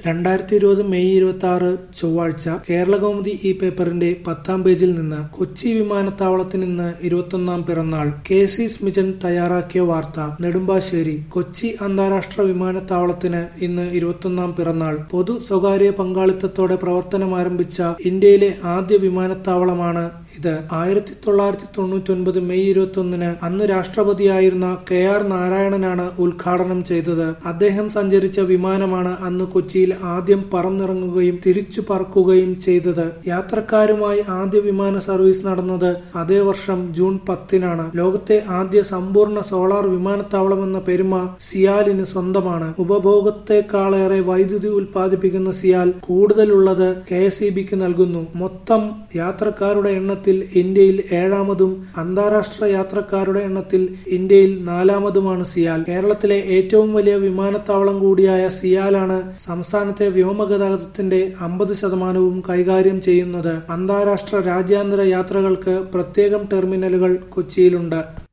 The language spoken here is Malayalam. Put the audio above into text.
രണ്ടായിരത്തി ഇരുപത് മെയ് ഇരുപത്തി ആറ് ചൊവ്വാഴ്ച കേരളകൗമുദി ഈ പേപ്പറിന്റെ പത്താം പേജിൽ നിന്ന് കൊച്ചി വിമാനത്താവളത്തിന് ഇന്ന് ഇരുപത്തൊന്നാം പിറന്നാൾ കെ സി സ്മിജൻ തയ്യാറാക്കിയ വാർത്ത നെടുമ്പാശ്ശേരി കൊച്ചി അന്താരാഷ്ട്ര വിമാനത്താവളത്തിന് ഇന്ന് ഇരുപത്തൊന്നാം പിറന്നാൾ പൊതു സ്വകാര്യ പങ്കാളിത്തത്തോടെ പ്രവർത്തനം ആരംഭിച്ച ഇന്ത്യയിലെ ആദ്യ വിമാനത്താവളമാണ് ഇത് ആയിരത്തി തൊള്ളായിരത്തി തൊണ്ണൂറ്റി ഒൻപത് മെയ് ഇരുപത്തി ഒന്നിന് അന്ന് രാഷ്ട്രപതിയായിരുന്ന കെ ആർ നാരായണനാണ് ഉദ്ഘാടനം ചെയ്തത് അദ്ദേഹം സഞ്ചരിച്ച വിമാനമാണ് അന്ന് കൊച്ചിയിൽ ആദ്യം പറന്നിറങ്ങുകയും തിരിച്ചു പറക്കുകയും ചെയ്തത് യാത്രക്കാരുമായി ആദ്യ വിമാന സർവീസ് നടന്നത് അതേ വർഷം ജൂൺ പത്തിനാണ് ലോകത്തെ ആദ്യ സമ്പൂർണ്ണ സോളാർ വിമാനത്താവളം എന്ന പെരുമ സിയാലിന് സ്വന്തമാണ് ഉപഭോഗത്തെക്കാളേറെ വൈദ്യുതി ഉൽപ്പാദിപ്പിക്കുന്ന സിയാൽ കൂടുതലുള്ളത് കെ എസ് ഇ ബിക്ക് നൽകുന്നു മൊത്തം യാത്രക്കാരുടെ എണ്ണത്തിൽ ഇന്ത്യയിൽ ഏഴാമതും അന്താരാഷ്ട്ര യാത്രക്കാരുടെ എണ്ണത്തിൽ ഇന്ത്യയിൽ നാലാമതുമാണ് സിയാൽ കേരളത്തിലെ ഏറ്റവും വലിയ വിമാനത്താവളം കൂടിയായ സിയാലാണ് സംസ്ഥാനത്തെ വ്യോമഗതാഗതത്തിന്റെ അമ്പത് ശതമാനവും കൈകാര്യം ചെയ്യുന്നത് അന്താരാഷ്ട്ര രാജ്യാന്തര യാത്രകൾക്ക് പ്രത്യേകം ടെർമിനലുകൾ കൊച്ചിയിലുണ്ട്